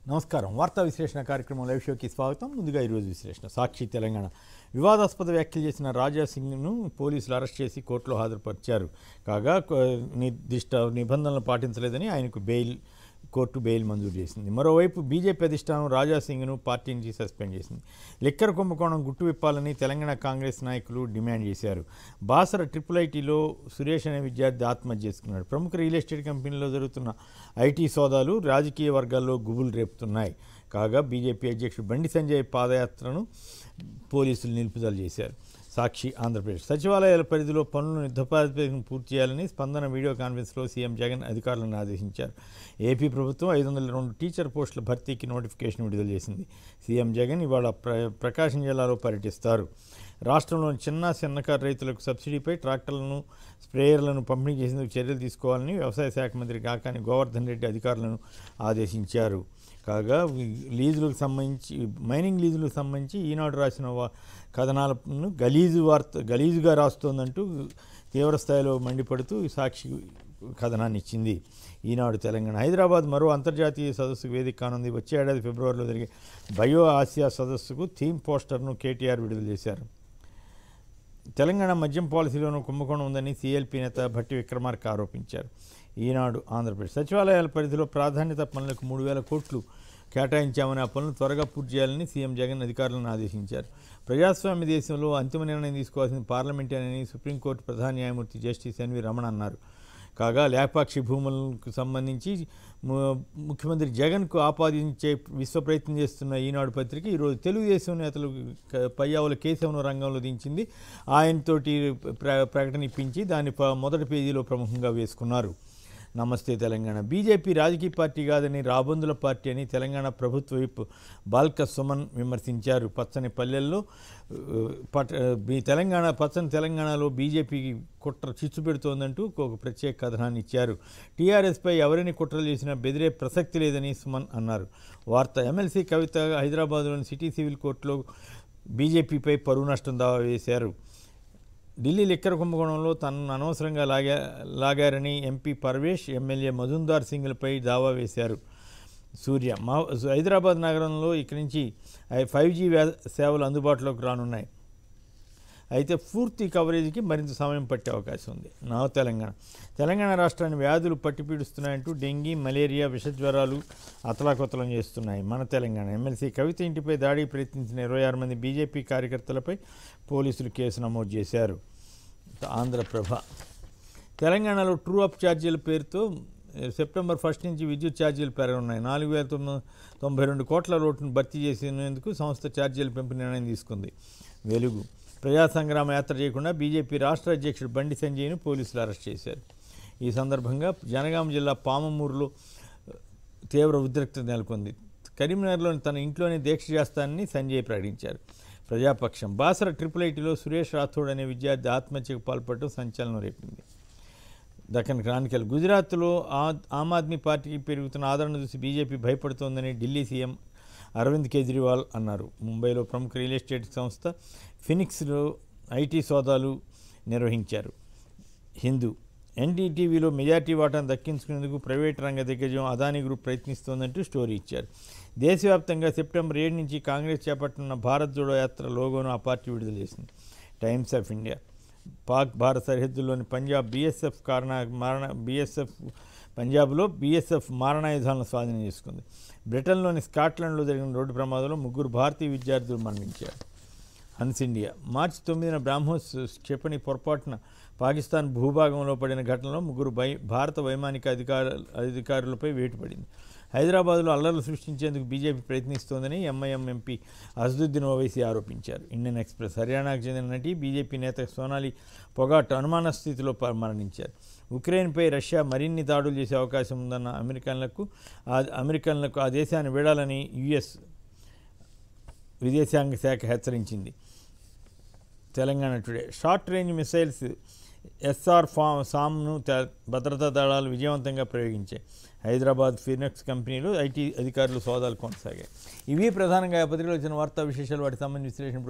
నమస్కారం వార్తా విశ్లేషణ కార్యక్రమం లైవ్ షోకి స్వాగతం ముందుగా ఈరోజు విశ్లేషణ సాక్షి తెలంగాణ వివాదాస్పద వ్యాఖ్యలు చేసిన రాజా సింగ్ను పోలీసులు అరెస్ట్ చేసి కోర్టులో హాజరుపరిచారు కాగా కొ- నిర్దిష్ట నిబంధనలు పాటించలేదని ఆయనకు బెయిల్ కోర్టు బెయిల్ మంజూరు చేసింది మరోవైపు బీజేపీ అధిష్టానం రాజా సింగ్ను పార్టీ నుంచి సస్పెండ్ చేసింది లిక్కర్ కుంభకోణం గుట్టు విప్పాలని తెలంగాణ కాంగ్రెస్ నాయకులు డిమాండ్ చేశారు బాసర ట్రిపుల్ ఐటీలో సురేష్ అనే విద్యార్థి ఆత్మహత్య చేసుకున్నాడు ప్రముఖ రియల్ ఎస్టేట్ కంపెనీలో జరుగుతున్న ఐటీ సోదాలు రాజకీయ వర్గాల్లో గుబులు రేపుతున్నాయి కాగా బీజేపీ అధ్యక్షుడు బండి సంజయ్ పాదయాత్రను పోలీసులు నిలుపుదల చేశారు సాక్షి ఆంధ్రప్రదేశ్ సచివాలయాల పరిధిలో పనులను యుద్ధప్రాతిపదికన పూర్తి చేయాలని స్పందన వీడియో కాన్ఫరెన్స్లో సీఎం జగన్ అధికారులను ఆదేశించారు ఏపీ ప్రభుత్వం ఐదు వందల రెండు టీచర్ పోస్టుల భర్తీకి నోటిఫికేషన్ విడుదల చేసింది సీఎం జగన్ ఇవాళ ప్ర ప్రకాశం జిల్లాలో పర్యటిస్తారు రాష్ట్రంలోని చిన్న చిన్నకారు రైతులకు సబ్సిడీపై ట్రాక్టర్లను స్ప్రేయర్లను పంపిణీ చేసేందుకు చర్యలు తీసుకోవాలని వ్యవసాయ శాఖ మంత్రి కాకాని గోవర్ధన్ రెడ్డి అధికారులను ఆదేశించారు కాగా ఈ లీజులకు సంబంధించి మైనింగ్ లీజులకు సంబంధించి ఈనాడు రాసిన వా- కథనాలను గలీజు వార్త గలీజుగా రాస్తోందంటూ తీవ్రస్థాయిలో మండిపడుతూ ఈ సాక్షి కథనాన్ని ఇచ్చింది ఈనాడు తెలంగాణ హైదరాబాద్ మరో అంతర్జాతీయ సదస్సుకు వేదిక కానుంది వచ్చే ఏడాది ఫిబ్రవరిలో జరిగే బయో ఆసియా సదస్సుకు థీమ్ పోస్టర్ను కేటీఆర్ విడుదల చేశారు తెలంగాణ మద్యం పాలసీలోనూ కుంభకోణం ఉందని సీఎల్పీ నేత భట్టి విక్రమార్క ఆరోపించారు ఈనాడు ఆంధ్రప్రదేశ్ సచివాలయాల పరిధిలో ప్రాధాన్యత పనులకు మూడు వేల కోట్లు కేటాయించామని ఆ పనులు త్వరగా పూర్తి చేయాలని సీఎం జగన్ అధికారులను ఆదేశించారు ప్రజాస్వామ్య దేశంలో అంతిమ నిర్ణయం తీసుకోవాల్సిన పార్లమెంటేనని సుప్రీంకోర్టు ప్రధాన న్యాయమూర్తి జస్టిస్ ఎన్వి రమణ అన్నారు కాగా లేపాక్షి భూములకు సంబంధించి ము- ముఖ్యమంత్రి జగన్కు ఆపాదించే విశ్వ ప్రయత్నం చేస్తున్న ఈనాడు పత్రిక ఈరోజు తెలుగుదేశం నేతలు క- పయ్యావుల కేశవను రంగంలో దించింది ఆయనతోటి ప్ర ప్రకటన ఇప్పించి దాన్ని ప- మొదటి పేజీలో ప్రముఖంగా వేసుకున్నారు నమస్తే తెలంగాణ బీజేపీ రాజకీయ పార్టీ కాదని రాబందుల పార్టీ అని తెలంగాణ ప్రభుత్వ విప్ బాల్క సుమన్ విమర్శించారు పచ్చని పల్లెల్లో ఆ, పట్ మీ తెలంగాణ పచ్చని తెలంగాణలో బీజేపీకి కుట్ర చిచ్చు పెడుతోందంటూ ఒక ప్రత్యేక కథనాన్ని ఇచ్చారు టీఆర్ఎస్పై ఎవరిని కుట్రలు చేసినా బెదిరే ప్రసక్తి లేదని సుమన్ అన్నారు వార్త ఎమ్మెల్సీ కవిత హైదరాబాద్లోని సిటీ సివిల్ కోర్టులో బీజేపీపై పరువు నష్టం దావా వేశారు ఢిల్లీ లిక్కర్ కుంభకోణంలో తనను అనవసరంగా లాగా లాగారని ఎంపీ పర్వేష్ ఎమ్మెల్యే మజుందార్ సింగ్లపై దావా వేశారు సూర్య మా హైదరాబాద్ నగరంలో ఇక్కడి నుంచి ఫైవ్ జీ సేవలు అందుబాటులోకి రానున్నాయి అయితే పూర్తి కవరేజీకి మరింత సమయం పట్టే అవకాశం ఉంది నా తెలంగాణ తెలంగాణ రాష్ట్రాన్ని వ్యాధులు పట్టిపీడుస్తున్నాయంటూ డెంగీ మలేరియా విషజ్వరాలు అతలాకుతలం చేస్తున్నాయి మన తెలంగాణ ఎమ్మెల్సీ కవిత ఇంటిపై దాడికి ప్రయత్నించిన ఇరవై ఆరు మంది బీజేపీ కార్యకర్తలపై పోలీసులు కేసు నమోదు చేశారు ఆంధ్రప్రభ తెలంగాణలో ట్రూ అప్ ఛార్జీల పేరుతో ఏ, సెప్టెంబర్ ఫస్ట్ నుంచి విద్యుత్ ఛార్జీలు పెరగనున్నాయి నాలుగు వేల తొమ్మిది తొంభై రెండు కోట్ల లోటును భర్తీ చేసేందుకు సంస్థ ఛార్జీల పెంపు నిర్ణయం తీసుకుంది వెలుగు ప్రజా సంగ్రామ యాత్ర చేయకుండా బీజేపీ రాష్ట్ర అధ్యక్షుడు బండి సంజయ్ను పోలీసులు అరెస్ట్ చేశారు ఈ సందర్భంగా జనగాం జిల్లా పామమూరులో తీవ్ర ఉద్రిక్తత నెలకొంది కరీంనగర్లోని తన ఇంట్లోనే దీక్ష చేస్తానని సంజయ్ ప్రకటించారు ప్రజాపక్షం బాసర ట్రిపుల్ ఐటీలో సురేష్ రాథోడ్ అనే విద్యార్థి ఆత్మహత్యకు పాల్పడటం సంచలనం రేపింది దక్కన్ క్రానికల్ గుజరాత్లో ఆ- ఆమ్ ఆద్మీ పార్టీకి పెరుగుతున్న ఆదరణ చూసి బీజేపీ భయపడుతోందని ఢిల్లీ సీఎం అరవింద్ కేజ్రీవాల్ అన్నారు ముంబైలో ప్రముఖ రియల్ ఎస్టేట్ సంస్థ ఫినిక్స్లో ఐటీ సోదాలు నిర్వహించారు హిందూ ఎన్డీటీవీలో మెజార్టీ వాటాను దక్కించుకునేందుకు ప్రైవేట్ రంగ దిగ్గజం అదానీ గ్రూప్ ప్రయత్నిస్తోందంటూ స్టోరీ ఇచ్చారు దేశవ్యాప్తంగా సెప్టెంబర్ ఏడు నుంచి కాంగ్రెస్ చేపట్టనున్న భారత్ జోడో యాత్ర లోగోను ఆ పార్టీ విడుదల చేసింది Times of India Pak Bharat సరిహద్దుల్లోని పంజాబ్ బీఎస్ఎఫ్ కారణ మారణ బీఎస్ఎఫ్ పంజాబ్లో బీఎస్ఎఫ్ మారణాయుధాలను స్వాధీనం చేసుకుంది బ్రిటన్లోని స్కాట్లాండ్లో జరిగిన రోడ్డు ప్రమాదంలో ముగ్గురు భారతీయ విద్యార్థులు మరణించారు హన్స్ ఇండియా మార్చి తొమ్మిదిన బ్రాహ్మోస్ క్షిపణి పొరపాటున పాకిస్తాన్ భూభాగంలో పడిన ఘటనలో ముగ్గురు బై భారత వైమానిక అధికార అధికారులపై వేటు పడింది హైదరాబాద్లో అల్లర్లు సృష్టించేందుకు బీజేపీ ప్రయత్నిస్తోందని ఎంఐఎం ఎంపీ అసదుద్దీన్ ఓవైసీ ఆరోపించారు ఇండియన్ ఎక్స్ప్రెస్ హర్యానాకు చెందిన నటి బీజేపీ నేత సోనాలి పొగాట్ అనుమాన స్థితిలో ప- మరణించారు ఉక్రెయిన్పై రష్యా మరిన్ని దాడులు చేసే అవకాశం ఉందన్న అమెరికన్లకు ఆ అమెరికన్లకు ఆ దేశాన్ని వీడాలని యుఎస్ విదేశాంగ శాఖ హెచ్చరించింది Telangana Today short range missiles SR ఫామ్ సామ్ను తె- భద్రతా దళాలు విజయవంతంగా ప్రయోగించాయి హైదరాబాద్ ఫినక్స్ కంపెనీలు ఐటీ అధికారులు సోదాలు కొనసాగాయి ఇవి ప్రధానంగా ఆ పత్రికలో వచ్చిన వార్తా విశేషాలు వాటి సంబంధించిన విశ్లేషణ